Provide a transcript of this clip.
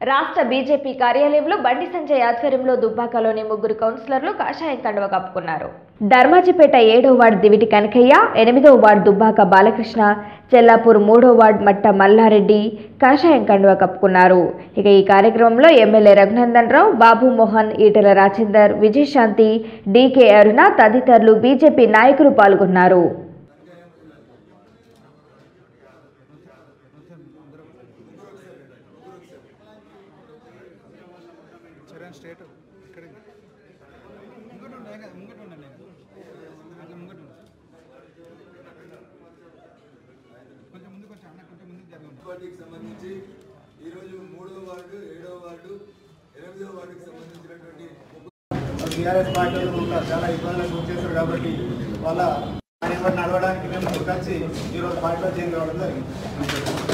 రాష్ట్ర బీజేపీ కార్యాలయంలో బండి సంజయ్ ఆధ్వర్యంలో దుబ్బాకలోని ముగ్గురు కౌన్సిలర్లు కాషాయం కండువ కప్పుకున్నారు ధర్మాజిపేట ఏడో వార్డు దివిటి కనకయ్య ఎనిమిదో వార్డు దుబ్బాక బాలకృష్ణ చెల్లాపూర్ మూడో వార్డు మట్ట మల్లారెడ్డి కాషాయం కండువ కప్పుకున్నారు ఇక ఈ కార్యక్రమంలో ఎమ్మెల్యే రఘునందన్ రావు బాబు మోహన్ ఈటెల రాజేందర్ విజయశాంతి డీకే అరుణ తదితరులు బీజేపీ నాయకులు పాల్గొన్నారు చరణ్ స్టేట్ ఇక్కడ ముంగట ఉండే కదా ముంగట ఉండండి అట్లా ముంగట ఉండు. కొంచెం ముందుకు వచ్చి అన్న కొంచెం ముందుకు జరగండి పార్టీకి సంబంధించి ఈరోజు మూడో వార్డు ఏడో వార్డు ఎనిమిదో వార్డుకి సంబంధించినటువంటి టీఆర్ఎస్ పార్టీ వాళ్ళు ఉంటారు చాలా ఇబ్బందులకు గురి చేస్తారు కాబట్టి వాళ్ళ కార్యక్రమం నడవడానికి మేము కలిసి ఈరోజు పార్టీలో చేంజ్ కావడం జరిగింది